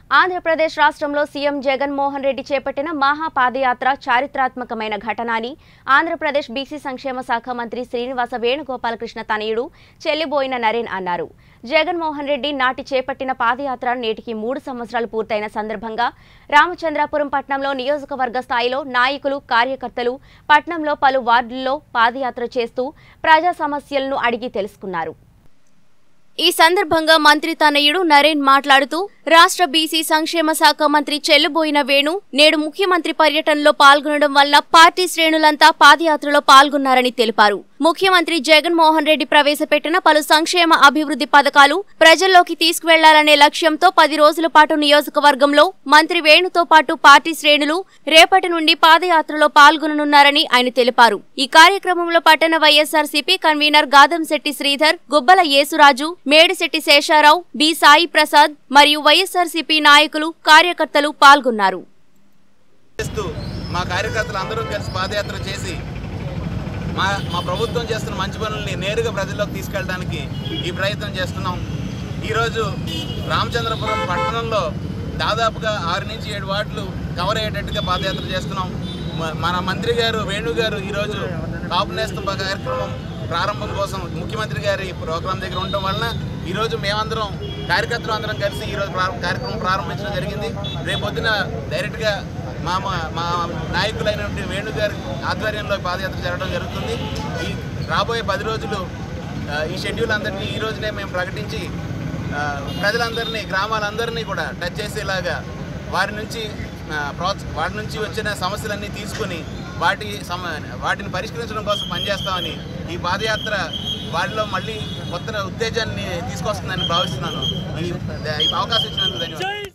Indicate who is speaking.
Speaker 1: ఆంధ్రప్రదేశ్ రాష్ట్రంలో సీఎం జగన్మోహన్ రెడ్డి చేపట్టిన మహా పాదయాత్ర చారిత్రాత్మకమైన ఘటన అని ఆంధ్రప్రదేశ్ బీసీ సంక్షేమ శాఖ మంత్రి శ్రీనివాస వేణుగోపాలకృష్ణ తనయుడు చెల్లిబోయిన నరేన్ అన్నారు జగన్మోహన్ రెడ్డి నాటి చేపట్టిన పాదయాత్ర నేటికి మూడు సంవత్సరాలు పూర్తయిన సందర్భంగా రామచంద్రాపురం పట్నంలో నియోజకవర్గ స్థాయిలో నాయకులు కార్యకర్తలు పట్నంలో పలు వార్డుల్లో పాదయాత్ర చేస్తూ ప్రజా సమస్యలను అడిగి తెలుసుకున్నారు ఈ సందర్భంగా మంత్రి తనయుడు నరేన్ మాట్లాడుతూ రాష్ట్ర బీసీ సంక్షేమ శాఖ మంత్రి చెల్లుబోయిన వేణు నేడు ముఖ్యమంత్రి పర్యటనలో పాల్గొనడం వల్ల పార్టీ శ్రేణులంతా పాదయాత్రలో పాల్గొన్నారని తెలిపారు ముఖ్యమంత్రి జగన్మోహన్ రెడ్డి ప్రవేశపెట్టిన పలు సంక్షేమ అభివృద్ధి పథకాలు ప్రజల్లోకి తీసుకువెళ్లాలనే లక్ష్యంతో పది రోజుల పాటు నియోజకవర్గంలో మంత్రి వేణుతో పాటు పార్టీ శ్రేణులు రేపటి నుండి పాదయాత్రలో పాల్గొననున్నారని ఆయన తెలిపారు ఈ కార్యక్రమంలో పట్టణ YSRCP convener Gadamsetti Sridhar Gubbala Yesuraju Medisetti Sesharao B Sai Prasad మరియు వైఎస్ఆర్సీపీ నాయకులు కార్యకర్తలు పాల్గొన్నారు
Speaker 2: చేస్తూ మా కార్యకర్తలు అందరూ కలిసి పాదయాత్ర చేసి మా మా ప్రభుత్వం చేస్తున్న మంచి పనుల్ని నేరుగా ప్రజల్లోకి తీసుకెళ్ళడానికి ఈ ప్రయత్నం చేస్తున్నాం ఈరోజు రామచంద్రపురం పట్టణంలో దాదాపుగా ఆరు నుంచి ఏడు వార్డులు కవర్ అయ్యేటట్టుగా పాదయాత్ర చేస్తున్నాం మ- మన మంత్రి గారు వేణు గారు ఈరోజు కాపు నేస్తం కార్యక్రమం ప్రారంభం కోసం ముఖ్యమంత్రి గారి ప్రోగ్రాం దగ్గర ఉండటం వలన ఈరోజు మేమందరం కార్యకర్తలు అందరం కలిసి ఈరోజు ప్రా- కార్యక్రమం ప్రారంభించడం జరిగింది రేపొద్దున డైరెక్ట్గా మా మా- మా నాయకులైనటువంటి వేణు గారి ఆధ్వర్యంలో పాదయాత్ర జరగడం జరుగుతుంది ఈ రాబోయే పది రోజులు ఆ, ఈ షెడ్యూల్ అందరినీ ఈ రోజునే మేము ప్రకటించి ఆ, ప్రజలందరినీ గ్రామాలందరినీ కూడా టచ్ చేసేలాగా వారి నుంచి ఆ, ప్రోత్స వాటి నుంచి వచ్చిన సమస్యలన్నీ తీసుకుని వాటి సమ వాటిని పరిష్కరించడం కోసం పనిచేస్తామని ఈ పాదయాత్ర వాటిలో మళ్ళీ కొత్త ఉత్తేజాన్ని తీసుకొస్తుందని భావిస్తున్నాను ఈ ఈ అవకాశం ఇచ్చినందుకు ధన్యవాదాలు